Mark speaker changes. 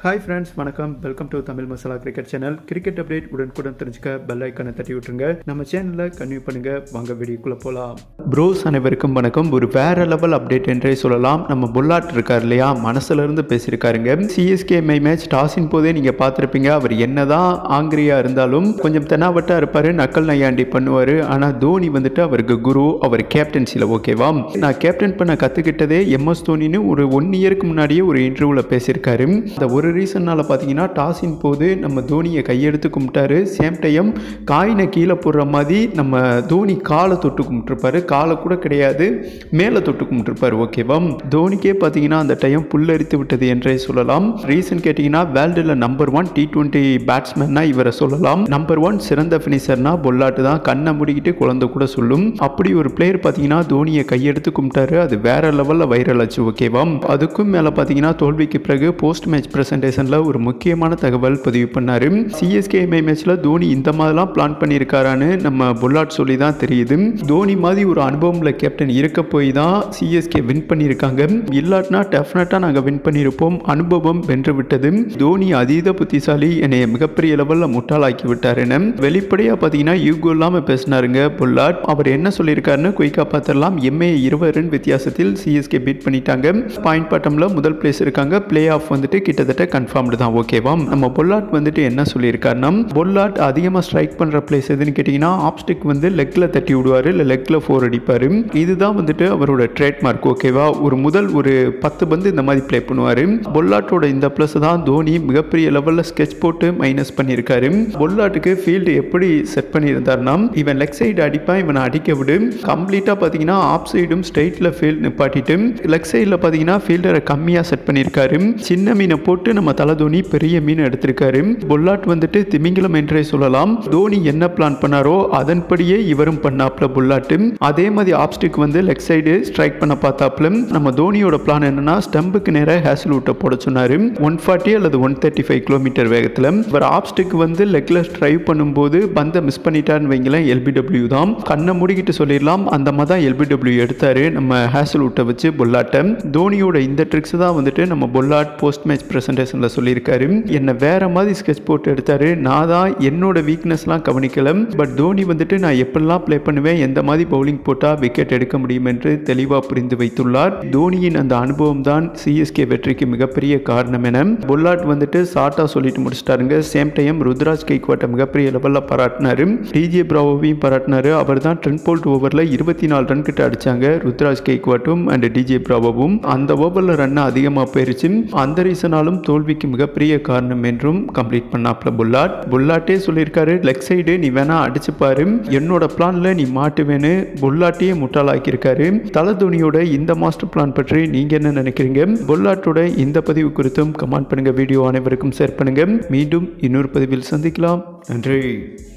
Speaker 1: hi friends வணக்கம் welcome to Tamil Masala cricket channel cricket update உடனுக்குடன் தெரிஞ்சுக்க பெல் ஐக்கானை தட்டி விட்டுருங்க நம்ம சேனலில் கன்வியூ பண்ணுங்க வாங்க வீடியோக்குள்ளே போகலாம் ப்ரோஸ் அனைவருக்கும் வணக்கம் ஒரு வேற லெவல் அப்டேட் என்றே சொல்லலாம் நம்ம புல்லாட் இருக்கார் இல்லையா மனசுல இருந்து பேசியிருக்காருங்க சிஎஸ்கே மை மேட்ச் டாஸின் போதே நீங்கள் பார்த்துருப்பீங்க அவர் என்னதான் ஆங்கிரியா இருந்தாலும் கொஞ்சம் தென்னாவட்டா இருப்பார் நக்கல் நையாண்டி பண்ணுவார் ஆனால் தோனி வந்துட்டு அவருக்கு குரு அவர் கேப்டன்சியில் ஓகேவா நான் கேப்டன் பண்ண கற்றுக்கிட்டதே எம்எஸ் தோனின்னு ஒரு ஒன் இயருக்கு முன்னாடியே ஒரு இன்டர்வியூவில் பேசியிருக்காரு அந்த ஒரு ரீசன்னால் பார்த்தீங்கன்னா டாஸின் போது நம்ம தோனியை கையெடுத்து கும்பிட்டாரு சேம் டைம் காயினை கீழே போடுற மாதிரி நம்ம தோனி காலை தொட்டு கும்பிட்டுருப்பாரு காலை கூட கிடையாது மேலே தொட்டு கும்பிட்டுருப்பாரு ஓகேவா தோனிக்கே பார்த்தீங்கன்னா அந்த டைம் புல்லரித்து விட்டது என்றே சொல்லலாம் ரீசன் கேட்டிங்கன்னா வேர்ல்டில் நம்பர் ஒன் டி டுவெண்ட்டி பேட்ஸ்மேன்னா இவரை சொல்லலாம் நம்பர் ஒன் சிறந்த ஃபினிஷர்னா பொல்லாட்டு தான் கண்ணை மூடிக்கிட்டு குழந்தை கூட சொல்லும் அப்படி ஒரு பிளேயர் பார்த்தீங்கன்னா தோனியை கையெடுத்து கும்பிட்டாரு அது வேற லெவலில் வைரல் ஆச்சு ஓகேவா அதுக்கும் மேலே பார்த்தீங்கன்னா தோல்விக்கு பிறகு போஸ்ட் மேட்ச் பிரசன்டேஷனில் ஒரு முக்கியமான தகவல் பதிவு பண்ணார் சிஎஸ்கே எம்ஐ மேட்ச்சில் தோனி இந்த மாதிரிலாம் பிளான் பண்ணியிருக்காரான்னு நம்ம புல்லாட் சொல்லி தான் தெரியுது தோனி மாதிரி ஒரு அனுபவம்ல கேப்டன் இருக்க போய் தான் சிஎஸ்கே வின் பண்ணியிருக்காங்க இல்லாட்டினா டெஃபினட்டாக நாங்கள் வின் பண்ணியிருப்போம் அனுபவம் வென்று விட்டது தோனி அதீத புத்திசாலி என்னை மிகப்பெரிய லெவலில் முட்டாளாக்கி விட்டாருன்னு வெளிப்படையாக பார்த்தீங்கன்னா யூகோ இல்லாமல் பேசினாருங்க புல்லாட் அவர் என்ன சொல்லியிருக்காருன்னு குயிக்காக பார்த்துடலாம் எம்ஏ இருபது ரன் வித்தியாசத்தில் சிஎஸ்கே பீட் பண்ணிட்டாங்க பாயிண்ட் பாட்டமில் முதல் பிளேஸ் இருக்காங்க பிளே ஆஃப் வந்துட்டு கிட்டத்தட்ட கன்ஃபார்ம்டு தான் ஓகேவா நம்ம பொல்லாட் வந்துட்டு என்ன சொல்லியிருக்காருன்னா பொல்லாட் அதிகமாக ஸ்ட்ரைக் பண்ணுற பிளேஸ் எதுன்னு கேட்டிங்கன்னா ஆப்ஸ்டிக் வந்து லெக்கில் தட்டி விடுவார் இல்லை லெக்கில் ஃபோர் அடிப்பார் இதுதான் வந்துட்டு அவரோட ட்ரேட்மார்க் ஓகேவா ஒரு முதல் ஒரு பத்து பந்து இந்த மாதிரி ப்ளே பண்ணுவார் பொல்லாட்டோட இந்த ப்ளஸ் தான் தோனி மிகப்பெரிய லெவலில் ஸ்கெட்ச் போட்டு மைனஸ் பண்ணியிருக்காரு பொல்லாட்டுக்கு ஃபீல்டு எப்படி செட் பண்ணியிருந்தாருன்னா இவன் லெக் சைடு அடிப்பான் இவனை அடிக்க விடு கம்ப்ளீட்டாக பார்த்தீங்கன்னா ஆப் சைடும் ஸ்ட்ரைட்டில் ஃபீல்டு நிப்பாட்டிட்டு லெக் சைடில் பார்த்தீங்கன்னா ஃபீல்டரை கம்மியாக செட் பண்ணியிருக்காரு சின்ன மீனை போட்டு நம்ம தலை தோனி பெரிய மீன் எடுத்திருக்காரு பொல்லாட் வந்துட்டு திமிங்கலம் என்றே சொல்லலாம் தோனி என்ன பிளான் பண்ணாரோ அதன்படியே இவரும் பண்ணாப்ல புல்லாட்டு அதே மாதிரி ஆப்ஸ்டிக் வந்து லெக் சைடு ஸ்ட்ரைக் பண்ண பார்த்தாப்ல நம்ம தோனியோட பிளான் என்னன்னா ஸ்டம்புக்கு நேராக ஹேசல் விட்ட போட சொன்னாரு ஒன் ஃபார்ட்டி அல்லது ஒன் தேர்ட்டி ஃபைவ் கிலோமீட்டர் வேகத்தில் இவர் ஆப்ஸ்டிக் வந்து லெக்ல ட்ரைவ் பண்ணும்போது பந்தை மிஸ் பண்ணிட்டான்னு வைங்களேன் எல்பிடபிள்யூ தான் கண்ணை மூடிக்கிட்டு சொல்லிடலாம் அந்த மாதிரி தான் எல்பிடபிள்யூ எடுத்தாரு நம்ம ஹேசல் விட்ட வச்சு பொல்லாட்டை தோனியோட இந்த ட்ரிக்ஸ் தான் வந்துட்டு நம்ம பொல்லாட் போஸ்ட் மேட்ச் ப்ரெசன்டேஷனில் சொல்லியிருக்காரு என்னை வேற மாதிரி ஸ்கெட்ச் போட்டு எடுத்தாரு நான் தான் என்னோட வீக்னஸ்லாம் கவனிக்கல பட் தோனி வந்துட்டு நான் எப்படிலாம் ப்ளே பண்ணுவேன் எந்த மாதிரி பவுலிங் போட்டால் விக்கெட் எடுக்க முடியும் என்று தெளிவாக புரிந்து வைத்துள்ளார் தோனியின் அந்த அனுபவம் தான் சிஎஸ்கே வெற்றிக்கு மிகப்பெரிய காரணம் என பொல்லாட் வந்துட்டு ஷார்ட்டாக சொல்லிட்டு முடிச்சிட்டாருங்க சேம் டைம் ருத்ராஜ் கைக்வாட்டை மிகப்பெரிய லெவலில் பாராட்டினாரு டிஜே பிராவோவையும் பாராட்டினாரு அவர் தான் டென் போல்ட் ஓவரில் இருபத்தி நாலு ரன் கிட்ட அடிச்சாங்க ருத்ராஜ் கைக்வாட்டும் அண்ட் டிஜே பிராவோவும் அந்த ஓவரில் ரன் அதிகமாக போயிருச்சு அந்த ரீசனாலும் தோல்விக்கு மிகப்பெரிய காரணம் என்றும் கம்ப்ளீட் பண்ணாப்ல புல்லாட் புல்லாட்டே சொல்லியிருக்காரு லெக் சைடு நீ வேணா அடிச்சு பாரு என்னோட பிளான்ல நீ மாட்டுவேன்னு புல்லாட்டையே முட்டாளாக்கியிருக்காரு தல தோனியோட இந்த மாஸ்டர் பிளான் பற்றி நீங்க என்ன நினைக்கிறீங்க புல்லாட்டோட இந்த பதிவு குறித்தும் கமெண்ட் பண்ணுங்க வீடியோ அனைவருக்கும் ஷேர் பண்ணுங்க மீண்டும் இன்னொரு பதிவில் சந்திக்கலாம் நன்றி